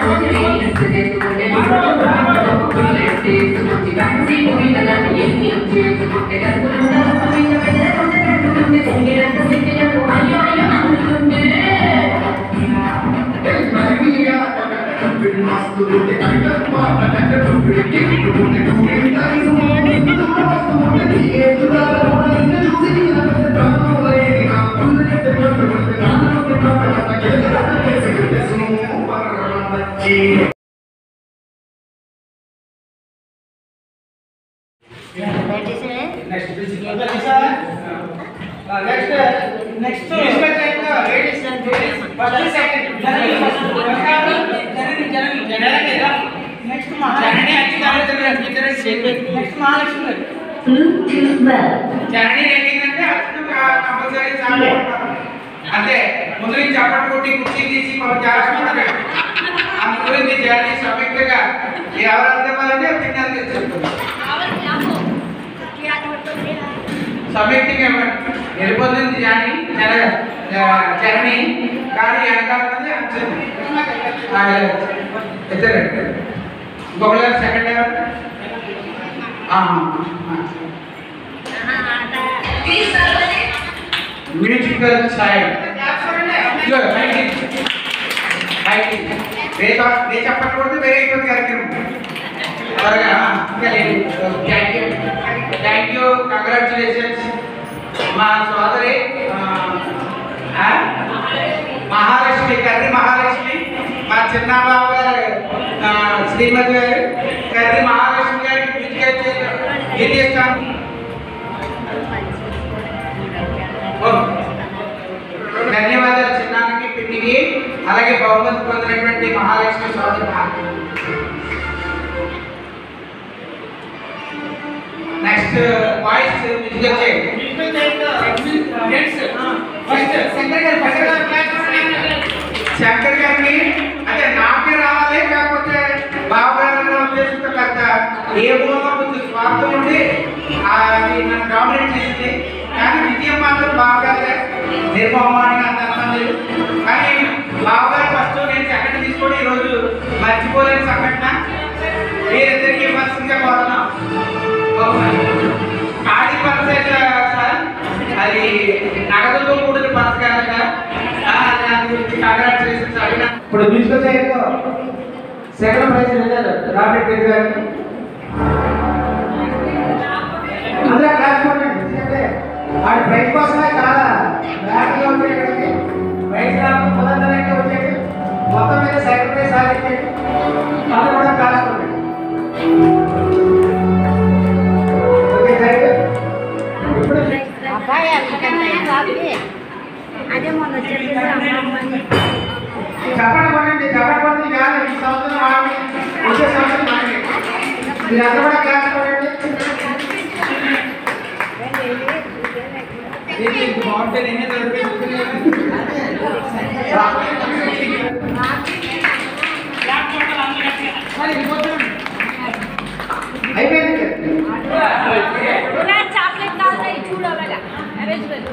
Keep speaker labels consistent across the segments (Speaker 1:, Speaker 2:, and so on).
Speaker 1: Next ladies first second Janani first Janani Janani Janani next మా జనని అచ్చి next Mahalakshmi గారు
Speaker 2: జర్నీ ఏంటంటే అర్జున్ కంపల్సరీ చాలా అంతే ముందు నుంచి చప్పటి కొట్టి కుర్చీ తీసి మనం చేస్తున్నారు అందు గురించి జర్నీ సమీక్షగా ఎవరంటే వాళ్ళంటే పిన్నలు తెచ్చుకుంటారు సమీక్షగా వెళ్ళిపోతుంది జాని జర్నీ కానీ వెనకాలన్నది అర్జున్ ఇద్దరు ఇంకొకరు సెకండ్ ఎవరు మ్యూజికల్ సైడ్ రే చెప్పకపోతే వేరే అయిపోతుంది కార్యక్రమం త్వరగా ఇంకా లేదు thank you thank you congratulations మా సోదరి ఆ, ఆ? మహాలక్ష్మి కర్రీ మహాలక్ష్మి మా చిన్న బాబు గారు ఆ, శ్రీమతి గారు కర్రీ మహాలక్ష్మి గారికి మ్యూజికల్ గీత ఇస్తాను ఓ. ధన్యవాదాలు చిన్నానికి పిన్నికి అలాగే బహుమతి పొందినటువంటి మహాలక్ష్మి సోదరి నెక్స్ట్ వాయిస్ మ్యూజిక్ చేయండి
Speaker 1: శంకర్ గారు ఫస్ట్
Speaker 2: శంకర్ గారిని అంటే నాకే రావాలి కాకపోతే బావగారు ఉద్దేశంతో కాక ఏ మూల కొంచెం స్వార్థం ఉండి ఆ, అది నన్ను డామినేట్ చేసింది కానీ విజయం మాత్రం బావగారే నిర్మోహమానంగా అంత అర్థం లేదు కానీ బావగారు ఫస్ట్ నేను సెకండ్ తీసుకొని ఈరోజు మర్చిపోలేని సంఘటన మీరిద్దరికి ఇవ్వాల్సిందిగా కోరుతున్నాం బహుమతి. ఖాళీ పర్స్ అయితే సార్ అది నగదుతో కూడిన పర్స్ కాదట ఆ, దాని గురించి కంగ్రాచులేషన్స్ అడిగిన ఇప్పుడు మ్యూజికల్ సైడ్లో సెకండ్ ప్రైజ్ వెళ్ళారు రాబర్ట్ రెడ్డి గారు అందరూ క్లాస్ కొట్టండి ఎందుకంటే వాడి ప్రైజ్ కోసమే కాదా బ్యాగ్లో వచ్చేటప్పటికి ప్రైజ్ రావడం కుదరదనంటే వచ్చేది మొత్తం మీద సెకండ్ ప్రైజ్ సాధించేది అందరూ కూడా క్లాస్ కొట్టండి ఓకే థ్యాంక్ యూ ఇప్పుడు
Speaker 3: అబ్బాయి అందుకని బాబుకి అదే మొన్న చెప్పింది అమ్మమ్మని
Speaker 2: చెప్పండి కొనండి చెప్పండి కొనండి కాదు ఈ సంవత్సరం ఆమె వచ్చే సంవత్సరం ఆమె మీరు అందరూ కూడా క్లాస్ కొనండి ఏంటి ఇంత బాగుంటే నేనే అయిపోయింది
Speaker 3: చాక్లెట్ కావాలి చూడవగా అరేంజ్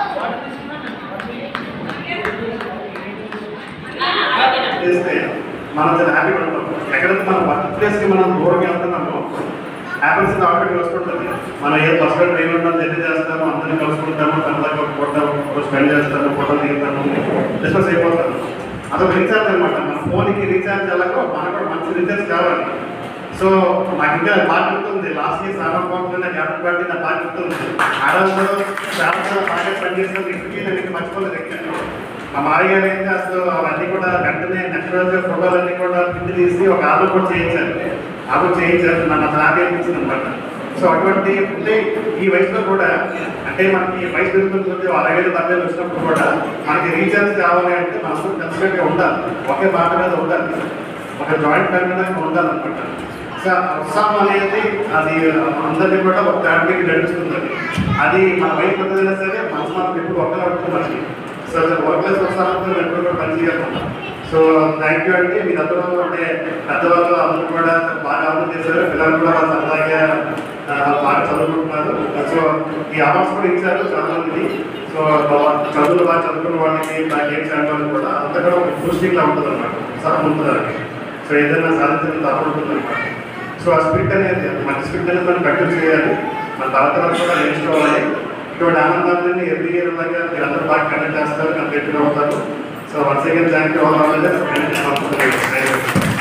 Speaker 4: చేస్తే మనం చాలా హ్యాపీగా ఉంటాం ఎక్కడైతే మన వర్క్ ప్లేస్కి మనం దూరంగా వెళ్తున్నామో హ్యాపీనెస్ ఆటోమేటిక్ వస్తుంటుంది మనం ఏ బస్సులో ట్రైన్ ఉన్నాం జర్నీ చేస్తాము అందరినీ కలుసుకుంటాము తనదాకా పోతాము స్పెండ్ చేస్తాము ఫోటో దిగుతాము డిస్కస్ అయిపోతాము అదొక రీఛార్జ్ అనమాట మన ఫోన్కి రీఛార్జ్ ఎలాగో మనకు కూడా మంచి రీఛార్జ్ కావాలి సో నాకు ఇంకా బాగా గుర్తుంది లాస్ట్ ఇయర్ సారా బాగుంటుంది క్యాపిటల్ పార్టీ నాకు బాగా గుర్తుంది ఆ రోజు చాలా చాలా బాగా పనిచేసిన ఇప్పటికీ నేను ఇంకా మర్చిపోలేదు ఇంకా మా మామయ్య గారు అయితే అసలు అవన్నీ కూడా వెంటనే నెక్స్ట్ రోజు ఫోటోలన్నీ కూడా పిండి తీసి ఒక ఆల్బమ్ కూడా చేయించారు ఆల్బమ్ చేయించారు నన్ను అసలు హ్యాపీ అనిపించింది అనమాట సో అటువంటి అంటే ఈ వయసులో కూడా అంటే మనకి వయసు పెరుగుతుంది అరవై వేలు డెబ్బై వేలు వచ్చినప్పుడు కూడా మనకి రీఛార్జ్ కావాలి అంటే మనసు కలిసినట్టుగా ఉండాలి ఒకే మాట మీద ఉండాలి ఒక జాయింట్ ఫ్యామిలీ మీద ఉండాలన్నమాట సో ఉత్సాహం అనేది అది అందరినీ కూడా ఒక ఫ్యామిలీకి నడుస్తుంది అది. అది మన వయసు పెద్దదైనా సరే మనసు మాత్రం ఎప్పుడు ఒక్కలా ఉంటుంది మనకి సో వర్క్ లైఫ్ ఉత్సాహంతో ఎప్పుడు కూడా పనిచేయకుండా సో థ్యాంక్ యూ అండి మీరందరూ అంటే పెద్దవాళ్ళు అందరూ కూడా బాగా ఆలోచన చేశారు పిల్లలు కూడా వాళ్ళు సరదాగా ఆ, బాగా చదువుకుంటున్నారు సో ఈ అవార్డ్స్ కూడా ఇచ్చారు చాలా మందికి సో బా- చదువులు బాగా చదువుకున్న వాళ్ళకి బాగా గేమ్స్ ఆడే వాళ్ళకి కూడా అంతా కూడా ఒక బూస్టింగ్ లా ఉంటుంది అనమాట ఉత్సాహం ఉంటుంది వాళ్ళకి సో ఏదైనా సాధించడం తప్పకుండా సో ఆ స్పిరిట్ అనేది మంచి స్పిరిట్ అనేది మనం కంటిన్యూ చేయాలి మన తరతరాలు కూడా నేర్చుకోవాలి ఇటువంటి ఆనందాన్ని ఎవ్రీ ఇయర్ లాగా మీరందరూ బాగా కండక్ట్ చేస్తారు కంప్లీట్గా అవుతారు so once again thank you all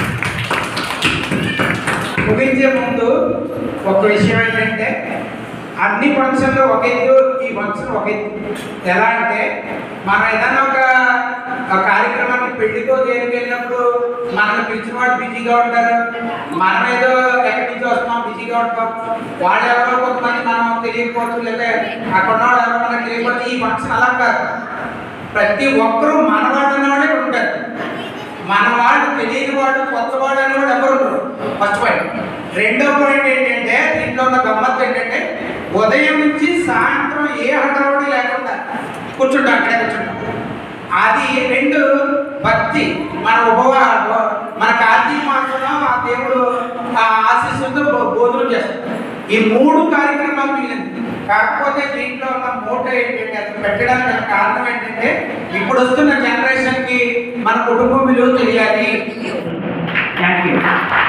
Speaker 2: ముగించే ముందు ఒక విషయం ఏంటంటే అన్ని ఫంక్షన్లు ఒక ఎత్తు ఈ ఫంక్షన్ ఒక ఎత్తు ఎలా అంటే మనం ఏదైనా ఒక ఒక కార్యక్రమానికి పెళ్లితో దేనికి వెళ్ళినప్పుడు మనల్ని పిలిచిన వాళ్ళు బిజీగా ఉంటారు మనం ఏదో ఎక్కడి నుంచి వస్తున్నాం బిజీగా ఉంటాం వాళ్ళు ఎవరో కొంతమంది మనం తెలియకపోవచ్చు లేదా అక్కడ ఉన్న వాళ్ళు ఎవరో మనకు తెలియకపోతే ఈ ఫంక్షన్ అలా కాదు ప్రతి ఒక్కరూ మనవాడు అనేవాడే ఇక్కడ ఉంటారు మనవాడు తెలియని వాడు కొత్త వాడు అనేవాడు ఎవరు ఉండరు ఫస్ట్ పాయింట్ రెండో పాయింట్ ఏంటంటే దీంట్లో ఉన్న గమ్మత్తు ఏంటంటే ఉదయం నుంచి సాయంత్రం ఏ హడావుడి లేకుండా కూర్చుంటాం అక్కడే కూర్చుంటాం అది రెండు భక్తి మన ఉపవా మన కార్తీక మాసంలో ఆ దేవుడు ఆ ఆశీస్సులతో భో- భోజనం చేస్తాం ఈ మూడు కార్యక్రమాలు మిగిలింది కాకపోతే దీంట్లో ఉన్న మూట ఏంటంటే అసలు పెట్టడానికి గల కారణం ఏంటంటే ఇప్పుడు వస్తున్న జనరేషన్ కి మన కుటుంబం విలువ తెలియాలి థ్యాంక్ యూ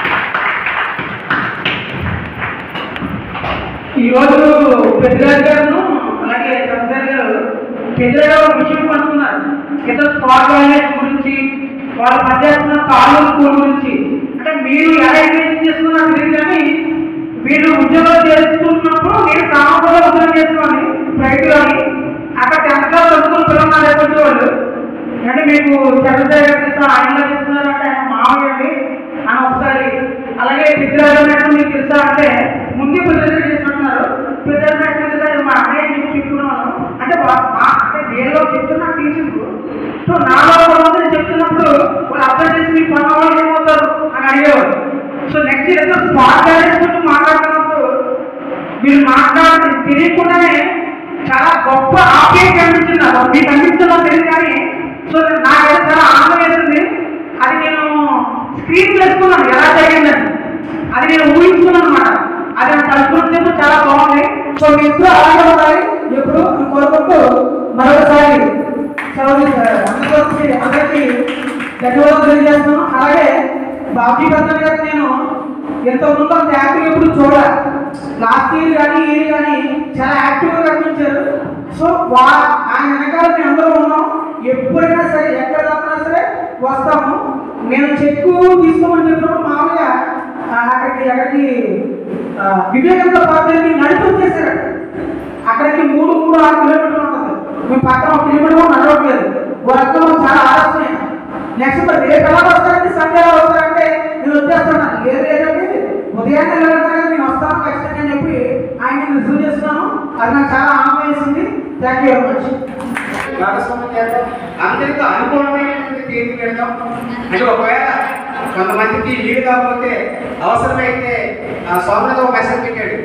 Speaker 1: ఈరోజు పెద్దగారు గారు అలాగే చంద్రగారు గారు పెద్దగా ఒక విషయం పంచుకున్నారు ఏదో స్పాట్ వాల్యూస్ గురించి వాళ్ళు పనిచేస్తున్న కాలేజ్ స్కూల్ గురించి అంటే మీరు ఎలా ఎంకరేజ్ చేస్తున్నారు తెలియదు కానీ మీరు ఉద్యోగాలు చేస్తున్నప్పుడు నేను సామాన్యంగా ఉద్యోగం చేస్తున్నాను ప్రైవేట్లోని అక్కడ టెన్త్ క్లాస్ చదువుకున్న పిల్లలు లేకపోతే వాళ్ళు అంటే మీకు చంద్రశేఖర్ గారు తెలుసా ఆయన చెప్తున్నారు అంటే ఆయన మామయ్య అండి అని ఒకసారి అలాగే పెద్దరాజు మేడం మీకు తెలుసా అంటే ముందే పెద్దలు చేస్తున్నారు పెద్దరాజు మేడం తెలుసా ఇది మా అన్నయ్య మీకు చెప్తున్నాను అంటే వా- మా అంటే నేను చెప్తున్నా టీచింగ్ సో నాలో కొంతమంది చెప్తున్నప్పుడు వాళ్ళు అర్థం చేసి మీ పన్న వాళ్ళు ఏమవుతారు అని అడిగేవారు సో నెక్స్ట్ ఏదో స్పాట్ బ్యాలెన్స్ గురించి మాట్లాడుతున్నప్పుడు మీరు మాట్లాడి తెలియకుండానే చాలా గొప్ప ఆప్యాయత అనిపించింది నాకు మీకు అనిపించిందో తెలియదు కానీ సో నాకైతే చాలా ఆనందం వేసింది అది నేను స్క్రీన్ వేసుకున్నాను ఎలా జరిగిందని అది నేను ఊహించుకున్నాను అనమాట అది నాకు తలుపుకుంటే చాలా బాగుంది సో మీ ఇద్దరు అలాగే ఉండాలి ఎప్పుడు నేను కోరుకుంటూ మరొకసారి సెలవు అందరికీ అందరికీ ధన్యవాదాలు తెలియజేస్తున్నాను అలాగే బాబీ భద్ర గారికి నేను ఎంతో ముందు అంత యాక్టివ్ ఎప్పుడు చూడాలి లాస్ట్ ఇయర్ కానీ ఇయర్ కానీ చాలా యాక్టివ్గా కనిపించారు సో వా ఆయన వెనకాల మేము అందరూ ఉన్నాం ఎప్పుడైనా సరే ఎక్కడ తప్పినా సరే వస్తాము నేను చెక్కు తీసుకోమని చెప్పినప్పుడు మామూలుగా ఆ, అక్కడికి అక్కడికి ఆ, వివేకానంద పార్టీకి నడిపి వచ్చేసారు అక్కడికి మూడు మూడు ఆరు కిలోమీటర్లు ఉంటుంది మేము పక్కన ఒక కిలోమీటర్ కూడా నడవట్లేదు ఓ రకంగా చాలా ఆలస్యం నెక్స్ట్ మరి రేపు ఎలా వస్తారంటే సండే ఎలా వస్తారంటే నేను వచ్చేస్తాను లేదు లేదండి ఉదయాన్నే వెళ్ళాలి నేను వస్తాను ఖచ్చితంగా అని చెప్పి ఆయన నేను రిసీవ్ చేస్తున్నాను అది నాకు చాలా ఆనందం వేసింది థ్యాంక్ యూ వెరీ మచ్
Speaker 2: భాగస్వామ్యం చేద్దాం అందరితో అనుకూలమైనటువంటి తీర్పు పెడదాం అంటే ఒకవేళ కొంతమందికి వీలు కాకపోతే అవసరమైతే ఆ స్వామితో ఒక మెసేజ్ పెట్టాడు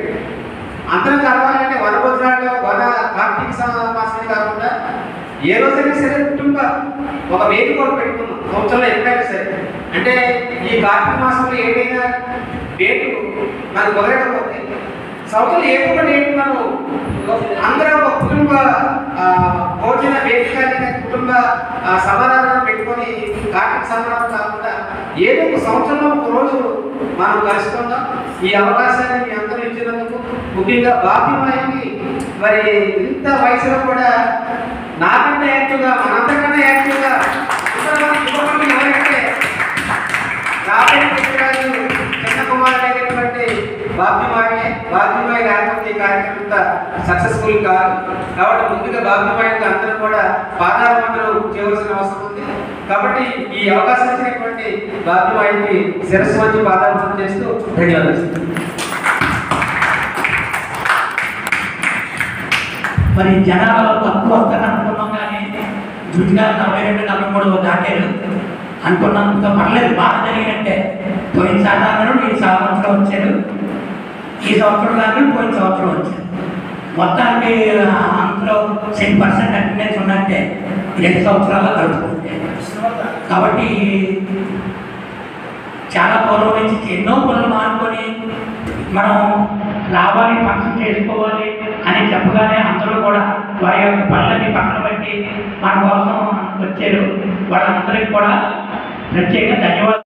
Speaker 2: అందరం కలవాలంటే వనభద్రాల్లో వన కార్తీక సా- మాసం కాకుండా ఏ రోజైనా సరే కుటుంబ ఒక వేదిక కూడా పెట్టుకున్నాం సంవత్సరంలో ఎప్పుడైనా సరే అంటే ఈ కార్తీక మాసంలో ఏదైనా డేటు మనకు కుదరకపోతే సంవత్సరం ఏ ఒక డేట్ మనం అందరూ ఒక కుటుంబ ఆ, భోజన వేదిక అనేది కుటుంబ ఆ, సమారాధన పెట్టుకొని కార్తీక సమారాధన కాకుండా ఏదో ఒక సంవత్సరంలో ఒక రోజు మనం కలుసుకుందాం ఈ అవకాశాన్ని మీ అందరూ ఇచ్చినందుకు ముఖ్యంగా బాధ్యమాయకి మరి ఇంత వయసులో కూడా నాకంటే యాక్టివ్గా మనందరికన్నా యాక్టివ్గా ఇంతమంది యువకులు ఎవరంటే రాబోయే పుస్తకాలు చిన్న కుమారుడైనటువంటి బాధ్యమాయే బాధ్యమాయ లేకపోతే ఈ కార్యక్రమం సక్సెస్ఫుల్ కాదు కాబట్టి ముందుగా బాధ్యమాయకు అందరూ కూడా పాదాల మండలం చేయవలసిన అవసరం ఉంది కాబట్టి ఈ అవకాశం ఇచ్చినటువంటి బాధ్యమాయకి శిరస్సు వంచి పాదాలు చేస్తూ ధన్యవాదాలు
Speaker 5: మరి జనాలు తక్కువ వస్తారు అనుకున్నాం కానీ జూన్గా నలభై రెండు నలభై మూడు దాటారు అనుకున్నంత పర్లేదు బాగా జరిగినట్టే పోయిన సాధారణ ఈ సంవత్సరం వచ్చారు ఈ సంవత్సరం కానీ పోయిన సంవత్సరం వచ్చారు మొత్తానికి అందులో సెవెన్ పర్సెంట్ అటెండెన్స్ ఉన్నట్టే ఈ రెండు సంవత్సరాలు కలుపుకుంటే కాబట్టి చాలా పూర్వం నుంచి ఎన్నో పనులు మానుకొని మనం లాభాన్ని ఫంక్షన్ చేసుకోవాలి అని చెప్పగానే అందరూ కూడా వారి యొక్క పనులన్నీ పక్కన పెట్టి మన కోసం వచ్చారు వాళ్ళందరికీ కూడా ప్రత్యేక ధన్యవాదాలు